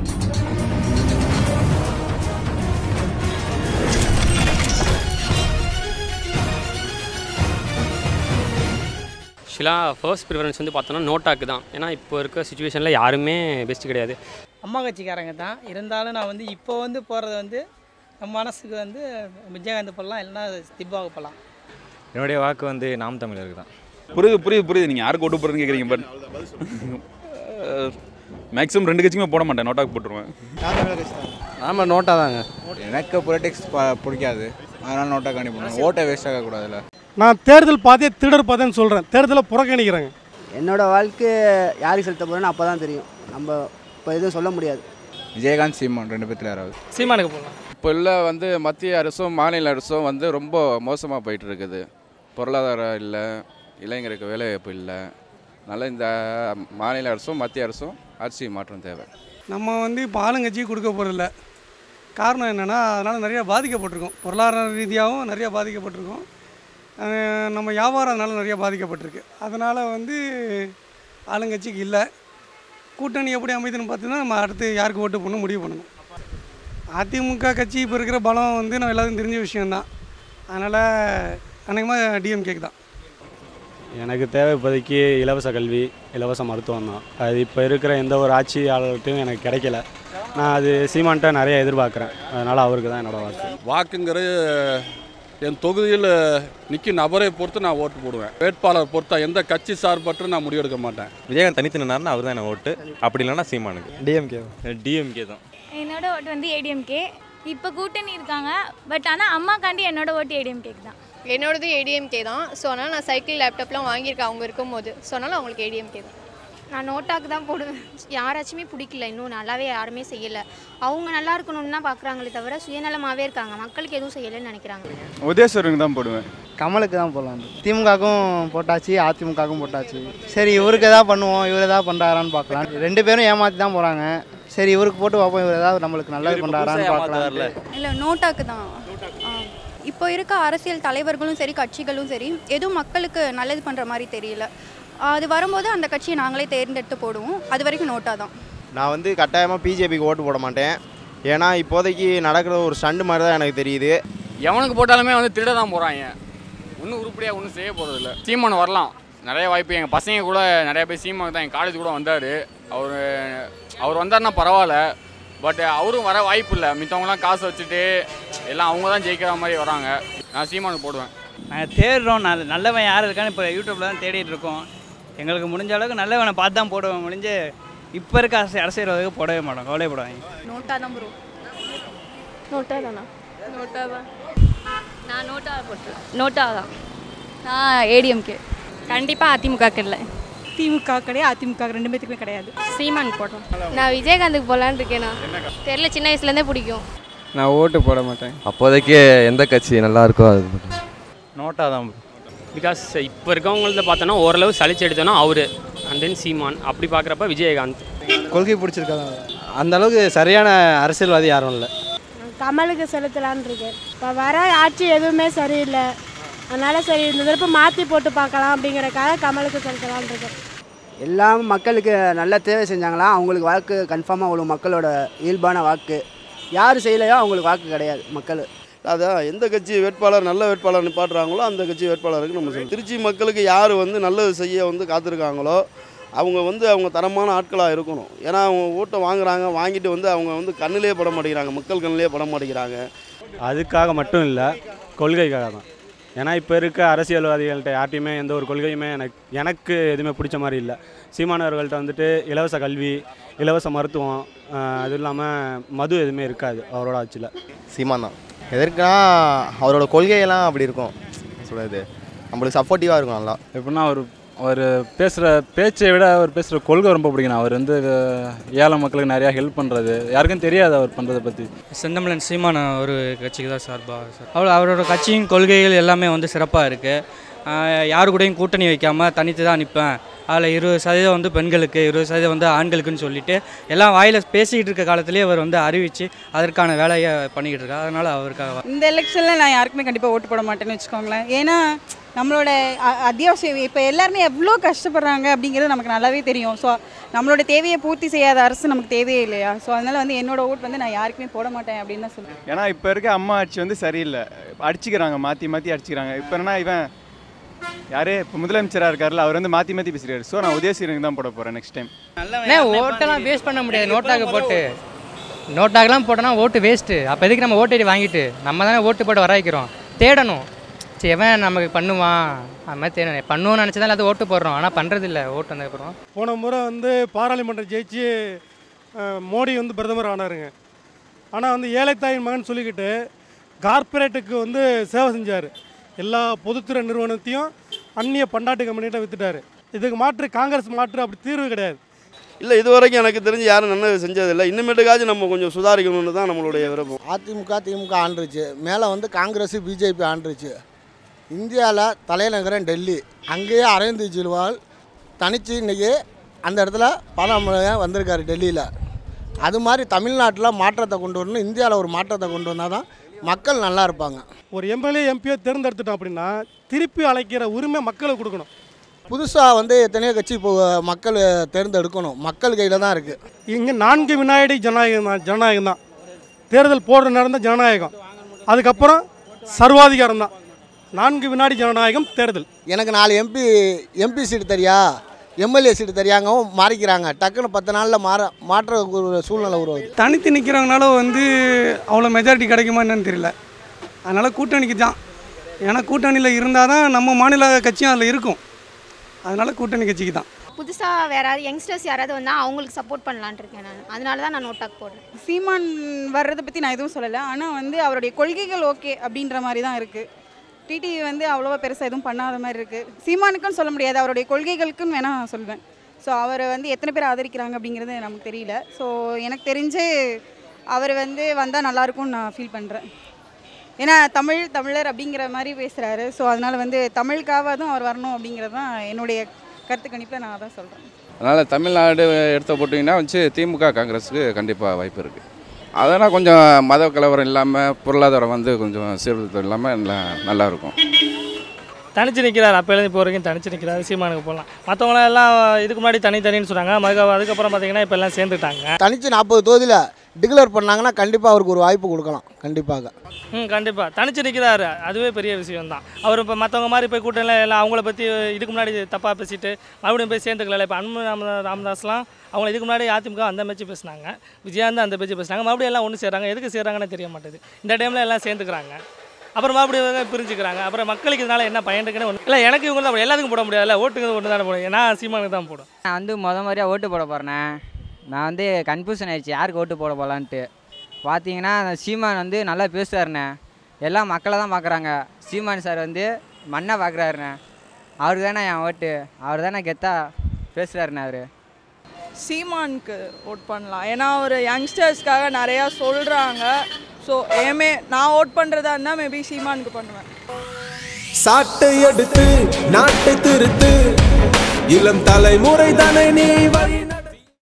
ஆக்சுவலாக first preference வந்து பார்த்தோன்னா நோட்டாக்கு தான் ஏன்னா இப்போ இருக்க சுச்சுவேஷனில் யாருமே பெஸ்ட் கிடையாது அம்மா கட்சிக்காரங்க தான் இருந்தாலும் நான் வந்து இப்போ வந்து போகிறது வந்து நம்ம மனசுக்கு வந்து விஜயகாந்த் போடலாம் இல்லைன்னா திப்பாக போடலாம் என்னுடைய வாக்கு வந்து நாம் தமிழருக்கு தான் புரியுது புரியுது புரியுது நீங்கள் யாருக்கு ஓட்டு போடுறதுன்னு கேட்குறீங்க பட் மேக்ஸிமம் ரெண்டு கட்சிக்குமே போட மாட்டேன் நோட்டாக்கு போட்டுருவேன் ஆமாம் நோட்டா தாங்க எனக்கு பொலிட்டிக்ஸ் பிடிக்காது அதனால் நோட்டா காணி பண்ணுவேன் ஓட்டை வேஸ்ட் ஆகக்கூடாதுல்ல நான் தேர்தல் பார்த்தே திருடர் பார்த்தேன்னு சொல்கிறேன் தேர்தலை புறக்கணிக்கிறேங்க என்னோட வாழ்க்கை யாருக்கு செலுத்த போகிறேன்னு அப்போ தான் தெரியும் நம்ம இப்போ எதுவும் சொல்ல முடியாது விஜயகாந்த் சீமான் ரெண்டு பேர்த்துல யாராவது சீமானுக்கு போடலாம் இப்போ உள்ள வந்து மத்திய அரசும் மாநில அரசும் வந்து ரொம்ப மோசமாக போயிட்டு இருக்குது பொருளாதாரம் இல்லை இளைஞருக்கு வேலைவாய்ப்பு இல்லை அதனால் இந்த மாநில அரசும் மத்திய அரசும் ஆட்சி மாற்றம் தேவை நம்ம வந்து இப்போ ஆளுங்கட்சி கொடுக்க போகிறதில்ல காரணம் என்னென்னா அதனால் நிறையா பாதிக்கப்பட்டிருக்கோம் பொருளாதார ரீதியாகவும் நிறையா பாதிக்கப்பட்டிருக்கோம் அஹ் நம்ம வியாபாரம் அதனால் நிறையா பாதிக்கப்பட்டிருக்கு அதனால் வந்து ஆளுங்கட்சிக்கு இல்லை கூட்டணி எப்படி அமைதுன்னு பார்த்தீங்கன்னா நம்ம அடுத்து யாருக்கு ஓட்டு பண்ணணும் முடிவு பண்ணணும் அதிமுக கட்சி இப்போ இருக்கிற பலம் வந்து நம்ம எல்லாருக்கும் தெரிஞ்ச விஷயம்தான் அதனால் அநேகமாக டிஎம்கேக்கு தான் எனக்கு தேவை இப்போதைக்கு இலவச கல்வி இலவச மருத்துவம் தான் அது இப்போ இருக்கிற எந்த ஒரு ஆட்சியாளர்கிட்டையும் எனக்கு கிடைக்கல நான் அது சீமான்ட்ட நிறைய எதிர்பார்க்குறேன் அதனால் அவருக்கு தான் என்னோட வாக்கு வாக்குங்கிறது என் தொகுதியில் நிற்கும் நபரை பொறுத்து நான் ஓட்டு போடுவேன் வேட்பாளர் பொறுத்தா எந்த கட்சி சார்பற்று நான் முடிவெடுக்க மாட்டேன் விஜயகாந்த் தனித்து நின்னார்னா அவர் தான் என்ன ஓட்டு அப்படி இல்லைன்னா சீமானுக்கு டிஎம்கே டிஎம்கே தான் என்னோட ஓட்டு வந்து ஏடிஎம்கே இப்போ கூட்டணி இருக்காங்க பட் ஆனால் அம்மாக்காண்டி என்னோட ஓட்டு ஏடிஎம்கேக்கு தான் என்னோடது ஏடிஎம்கே தான் ஸோ அதனால் நான் சைக்கிள் லேப்டாப்லாம் வாங்கியிருக்கேன் அவங்க இருக்கும்போது ஸோ அதனால் அவங்களுக்கு ஏடிஎம்கே தான் நான் நோட்டாக்கு தான் போடுவேன் யாராச்சுமே பிடிக்கல இன்னும் நல்லாவே யாருமே செய்யலை அவங்க நல்லா இருக்கணும்னு தான் பார்க்குறாங்களே தவிர சுயநலமாகவே இருக்காங்க மக்களுக்கு எதுவும் செய்யலைன்னு நினைக்கிறாங்க உதயஸ்வரனுக்கு தான் போடுவேன் கமலுக்கு தான் போடலாம் திமுகவுக்கும் போட்டாச்சு அதிமுகவுக்கும் போட்டாச்சு சரி இவருக்கு எதாவது பண்ணுவோம் இவர் எதாவது பண்ணுறாரான்னு பார்க்கலாம் ரெண்டு பேரும் ஏமாற்றி தான் போகிறாங்க சரி இவருக்கு போட்டு பார்ப்போம் இவர் ஏதாவது நம்மளுக்கு நல்லது பண்ணுறாரான்னு பார்க்கலாம் இல்லை நோட்டாக்கு தான் இப்போ இருக்க அரசியல் தலைவர்களும் சரி கட்சிகளும் சரி எதுவும் மக்களுக்கு நல்லது பண்ணுற மாதிரி தெரியல அது வரும்போது அந்த கட்சியை நாங்களே தேர்ந்தெடுத்து போடுவோம் அது வரைக்கும் நோட்டா தான் நான் வந்து கட்டாயமாக பிஜேபிக்கு ஓட்டு போட மாட்டேன் ஏன்னா இப்போதைக்கு நடக்கிற ஒரு ஸ்டண்டு மாதிரி தான் எனக்கு தெரியுது எவனுக்கு போட்டாலுமே வந்து திருட தான் போகிறாங்க ஒன்றும் உருப்படியாக ஒன்றும் செய்ய போகிறதில்ல சீமான் வரலாம் நிறைய வாய்ப்பு எங்கள் பசங்க கூட நிறைய பேர் சீமான் தான் எங்கள் காலேஜ் கூட வந்தார் அவர் அவர் வந்தாருன்னா பரவாயில்ல பட் அவரும் வர வாய்ப்பு இல்லை மித்தவங்களாம் காசு வச்சுட்டு எல்லாம் அவங்க தான் ஜெயிக்கிற மாதிரி வராங்க நான் சீமானுக்கு போடுவேன் நாங்கள் தேடுறோம் நல்ல நல்லவன் யார் இருக்கான்னு இப்போ யூடியூப்பில் தான் தேடிட்டு இருக்கோம் எங்களுக்கு முடிஞ்ச அளவுக்கு நல்லவனை பார்த்து தான் போடுவோம் முடிஞ்சு இப்போ இருக்க அரசு அரசியல்வாதிக்கு போடவே மாட்டோம் கவலைப்படுவாங்க நோட்டா தான் ப்ரோ நோட்டா தானா நோட்டா தான் நான் நோட்டா போட்டுருவேன் நோட்டா தான் நான் ஏடிஎம்கே கண்டிப்பாக அதிமுகக்கு இல்லை திமுக கிடையாது அதிமுக ரெண்டு பேத்துக்குமே கிடையாது சீமான் போடுறோம் நான் விஜயகாந்துக்கு போகலான்னு இருக்கேனா தெரில சின்ன வயசுலேருந்தே பிடிக்கும் நான் ஓட்டு போட மாட்டேன் அப்போதைக்கு எந்த கட்சி நல்லா இருக்கோ அது நோட்டா தான் பிகாஸ் இப்போ இருக்கவங்கள்ட்ட பார்த்தோன்னா ஓரளவு சளிச்சு எடுத்தோன்னா அவர் அண்ட் தென் சீமான் அப்படி பார்க்குறப்ப விஜயகாந்த் கொள்கை பிடிச்சிருக்காங்க அந்த அளவுக்கு சரியான அரசியல்வாதி யாரும் இல்லை கமலுக்கு செலுத்தலான் இருக்கேன் இப்போ வர ஆட்சி எதுவுமே சரியில்லை அதனால் சரி இந்த தடவை மாற்றி போட்டு பார்க்கலாம் அப்படிங்கிறக்காக கமலுக்கு செலுத்தலான் இருக்கேன் எல்லாம் மக்களுக்கு நல்ல தேவை செஞ்சாங்களா அவங்களுக்கு வாக்கு கன்ஃபார்மாக அவ்வளோ மக்களோட இயல்பான வாக்கு யார் செய்யலையோ அவங்களுக்கு வாக்கு கிடையாது மக்கள் அதான் எந்த கட்சி வேட்பாளர் நல்ல வேட்பாளர் நிப்பாட்டுறாங்களோ அந்த கட்சி வேட்பாளருக்கு நம்ம சொல்லணும் திருச்சி மக்களுக்கு யார் வந்து நல்லது செய்ய வந்து காத்திருக்காங்களோ அவங்க வந்து அவங்க தரமான ஆட்களாக இருக்கணும் ஏன்னா அவங்க ஓட்டை வாங்குறாங்க வாங்கிட்டு வந்து அவங்க வந்து கண்ணிலே பட மாட்டேங்கிறாங்க மக்கள் கண்ணிலே பட மாட்டேங்கிறாங்க அதுக்காக மட்டும் இல்லை கொள்கைக்காக தான் ஏன்னா இப்போ இருக்க அரசியல்வாதிகள்கிட்ட யார்ட்டையுமே எந்த ஒரு கொள்கையுமே எனக்கு எனக்கு எதுவுமே பிடிச்ச மாதிரி இல்லை சீமானவர்கள்ட்ட வந்துட்டு இலவச கல்வி இலவச மருத்துவம் ஆஹ் அது இல்லாமல் மது எதுவுமே இருக்காது அவரோட ஆட்சியில் சீமான் தான் எதற்குனா அவரோட கொள்கையெல்லாம் அப்படி இருக்கும் சொல்கிறது நம்மளுக்கு சப்போர்ட்டிவாக இருக்கும் நல்லா எப்படின்னா அவர் அவர் பேசுகிற பேச்சை விட அவர் பேசுகிற கொள்கை ரொம்ப பிடிக்கும் அவர் வந்து ஏழை மக்களுக்கு நிறையா ஹெல்ப் பண்ணுறது யாருக்கும் தெரியாது அவர் பண்ணுறதை பற்றி செந்தமிழன் சீமான ஒரு கட்சிக்கு தான் சார்பாக சார் அவர் அவரோட கட்சியின் கொள்கைகள் எல்லாமே வந்து சிறப்பாக இருக்குது ஆஹ் யாரு கூடயும் கூட்டணி வைக்காமல் தனித்து தான் நிற்பேன் அதில் இருபது சதவீதம் வந்து பெண்களுக்கு இருபது சதவீதம் வந்து ஆண்களுக்குன்னு சொல்லிட்டு எல்லாம் வாயில் பேசிக்கிட்டு இருக்க காலத்திலேயே அவர் வந்து அறிவித்து அதற்கான வேலையை பண்ணிக்கிட்டு இருக்கார் அதனால் அவருக்காக இந்த எலெக்ஷனில் நான் யாருக்குமே கண்டிப்பாக ஓட்டு போட மாட்டேன்னு வச்சுக்கோங்களேன் ஏன்னா நம்மளோட அ- அத்தியாவசியம் இப்போ எல்லாருமே எவ்வளோ கஷ்டப்படுறாங்க அப்படிங்கிறது நமக்கு நல்லாவே தெரியும் ஸோ நம்மளோட தேவையை பூர்த்தி செய்யாத அரசு நமக்கு தேவையே இல்லையா ஸோ அதனால் வந்து என்னோட ஓட் வந்து நான் யாருக்குமே போட மாட்டேன் அப்படின்னு தான் சொல்லுவேன் ஏன்னா இப்போ இருக்க அம்மா ஆட்சி வந்து சரியில்லை அடிச்சுக்கிறாங்க மாற்றி மாற்றி அடிச்சுக்கிறாங்க இப்போ என்ன இவன் யாரு இப்போ முதலமைச்சராக இருக்கார்ல அவர் வந்து மாற்றி மாற்றி பேசுகிறாரு ஸோ நான் உதயசீரனுக்கு தான் போட போகிறேன் நெக்ஸ்ட் டைம் அண்ணே ஓட்டெல்லாம் வேஸ்ட் பண்ண முடியாது நோட்டாக்கு போட்டு நோட்டாக்கெல்லாம் போட்டோன்னா ஓட்டு வேஸ்ட்டு அப்போ எதுக்கு நம்ம ஓட்டு ஐடி வாங்கிட்டு நம்ம தானே ஓட்டு போட்டு வர வைக்கிறோம் தேடணும் சரி எவன் நமக்கு பண்ணுவான் அது மாதிரி தேடணும் பண்ணுவோம்னு நினச்சி தான் எல்லாத்தையும் ஓட்டு போடுறோம் ஆனால் பண்ணுறதில்ல ஓட்டு வந்ததுக்கப்புறம் போன முறை வந்து பாராளுமன்றம் ஜெயிச்சு அஹ், மோடி வந்து பிரதமர் ஆனாருங்க ஆனால் வந்து ஏழைத்தாயின் மகன் சொல்லிக்கிட்டு கார்ப்பரேட்டுக்கு வந்து சேவை செஞ்சார் எல்லா பொதுத்துறை நிறுவனத்தையும் அந்நிய பண்டாட்டு கம்பெனிகிட்ட வித்துட்டாரு இதுக்கு மாற்று காங்கிரஸ் மாற்று அப்படி தீர்வு கிடையாது இல்லை இது வரைக்கும் எனக்கு தெரிஞ்சு யாரும் நல்லது செஞ்சதில்லை இன்னுமேட்டுக்காச்சும் நம்ம கொஞ்சம் சுதாரிக்கணும்னு தான் நம்மளுடைய விருப்பம் அதிமுக திமுக ஆண்டுருச்சு மேலே வந்து காங்கிரஸ் பிஜேபி ஆண்டுருச்சு இந்தியாவில் தலைநகரம் டெல்லி அங்கேயே அரவிந்த் கெஜ்ரிவால் தனிச்சு இன்னைக்கு அந்த இடத்துல பாராளுமன்றம் வந்திருக்காரு டெல்லியில் அது மாதிரி தமிழ்நாட்டில் மாற்றத்தை கொண்டு வரணும் இந்தியாவில் ஒரு மாற்றத்தை கொண்டு வந்தால் தான் மக்கள் நல்லா இருப்பாங்க ஒரு எம்எல்ஏ எம்பியோ தேர்ந்தெடுத்துட்டோம் அப்படின்னா திருப்பி அழைக்கிற உரிமை மக்களுக்கு கொடுக்கணும் புதுசாக வந்து எத்தனையோ கட்சி இப்போ மக்கள் தேர்ந்தெடுக்கணும் மக்கள் கையில் தான் இருக்குது இங்கே நான்கு வினாடி ஜனநாயகம் தான் ஜனநாயகம் தான் தேர்தல் போடுற நேரம் தான் ஜனநாயகம் அதுக்கப்புறம் சர்வாதிகாரம் தான் நான்கு வினாடி ஜனநாயகம் தேர்தல் எனக்கு நாலு எம்பி எம்பி சீட்டு தெரியா எம்எல்ஏ சீட்டு தெரியாங்கவும் மாறிக்கிறாங்க டக்குன்னு பத்து நாளில் மாற மாற்ற ஒரு சூழ்நிலை உருவாகுது தனித்து நிற்கிறவங்கனால வந்து அவ்வளோ மெஜாரிட்டி கிடைக்குமா என்னன்னு தெரியல அதனால் கூட்டணிக்கு தான் ஏன்னா கூட்டணியில் இருந்தால் தான் நம்ம மாநில கட்சியும் அதில் இருக்கும் அதனால் கூட்டணி கட்சிக்கு தான் புதுசாக வேற யாராவது யங்ஸ்டர்ஸ் யாராவது வந்தால் அவங்களுக்கு சப்போர்ட் பண்ணலான்னு இருக்கேன் நான் அதனால தான் நான் நோட்டாக் போடுறேன் சீமான் வர்றதை பற்றி நான் எதுவும் சொல்லலை ஆனால் வந்து அவருடைய கொள்கைகள் ஓகே அப்படின்ற மாதிரி தான் இருக்குது டிடிவி வந்து அவ்வளோவா பெருசாக எதுவும் பண்ணாத மாதிரி இருக்குது சீமானுக்குன்னு சொல்ல முடியாது அவருடைய கொள்கைகளுக்குன்னு வேணால் நான் சொல்வேன் ஸோ அவரை வந்து எத்தனை பேர் ஆதரிக்கிறாங்க அப்படிங்கிறது நமக்கு தெரியல ஸோ எனக்கு தெரிஞ்சு அவர் வந்து வந்தால் நல்லாயிருக்கும்னு நான் ஃபீல் பண்ணுறேன் ஏன்னா தமிழ் தமிழர் அப்படிங்கிற மாதிரி பேசுகிறாரு ஸோ அதனால் வந்து தமிழுக்காவதும் அவர் வரணும் அப்படிங்கிறது தான் என்னுடைய கருத்து கணிப்பில் நான் அதான் சொல்கிறேன் அதனால் தமிழ்நாடு எடுத்த போட்டிங்கன்னா வச்சு திமுக காங்கிரஸுக்கு கண்டிப்பாக வாய்ப்பு இருக்குது அதெல்லாம் கொஞ்சம் மத கலவரம் இல்லாமல் பொருளாதாரம் வந்து கொஞ்சம் சீர்திருத்தம் இல்லாமல் நல்லா நல்லாயிருக்கும் தனிச்சு நிற்கிறார் அப்போலேருந்து இப்போ வரைக்கும் தனிச்சு நிற்கிறாரு சீமானுக்கு போகலாம் மற்றவங்களாம் எல்லாம் இதுக்கு முன்னாடி தனி தனின்னு சொன்னாங்க மறுக்க அதுக்கப்புறம் பார்த்தீங்கன்னா இப்போ எல்லாம் சேர்ந்துட்டாங்க தனிச்சு நாற்பது தொகுதியில் டிக்ளேர் பண்ணாங்கன்னா கண்டிப்பாக அவருக்கு ஒரு வாய்ப்பு கொடுக்கலாம் கண்டிப்பாக ம் கண்டிப்பாக தனிச்சு நிற்கிறாரு அதுவே பெரிய விஷயம் தான் அவர் இப்போ மற்றவங்க மாதிரி போய் கூட்டணியில் எல்லாம் அவங்கள பற்றி இதுக்கு முன்னாடி தப்பாக பேசிட்டு மறுபடியும் போய் சேர்ந்துக்கல இப்போ அன்பு ராம ராமதாஸ்லாம் அவங்க இதுக்கு முன்னாடி அதிமுக அந்த பேச்சு பேசினாங்க விஜயாந்த் அந்த பேச்சு பேசினாங்க மறுபடியும் எல்லாம் ஒன்று சேர்றாங்க எதுக்கு சேர்றாங்கன்னு தெரிய மாட்டேது இந்த டைமில் எல்லாம் சேர்ந்துக்கிறாங்க அப்புறம் மறுபடியும் பிரிஞ்சுக்கிறாங்க அப்புறம் மக்களுக்கு இதனால என்ன பயன் இருக்குன்னு ஒன்று இல்லை எனக்கு இவங்க தான் எல்லாத்துக்கும் போட முடியாதுல்ல ஓட்டுக்கு ஒன்று தானே போடுவேன் நான் சீமானுக்கு தான் போடுவேன் நான் வந்து முத மாதிரியாக ஓட்டு போட போகிறேண்ணே நான் வந்து கன்ஃபியூஷன் ஆயிடுச்சு யாருக்கு ஓட்டு போட போகலான்ட்டு பார்த்தீங்கன்னா அந்த சீமான் வந்து நல்லா பேசுவாருண்ணே எல்லாம் மக்களை தான் பார்க்குறாங்க சீமான் சார் வந்து மண்ணை பார்க்குறாருண்ணே அவருக்கு தானே என் ஓட்டு அவர் தானே கெத்தா பேசுகிறாருண்ணே அவர் சீமானுக்கு ஓட் பண்ணலாம் ஏன்னா அவர் யங்ஸ்டர்ஸ்க்காக நிறையா சொல்கிறாங்க ஸோ ஏமே நான் ஓட் பண்ணுறதா இருந்தால் மேபி சீமானுக்கு பண்ணுவேன் சாட்டை எடுத்து நாட்டை திருத்து இளம் தலைமுறை தானே நீ வழி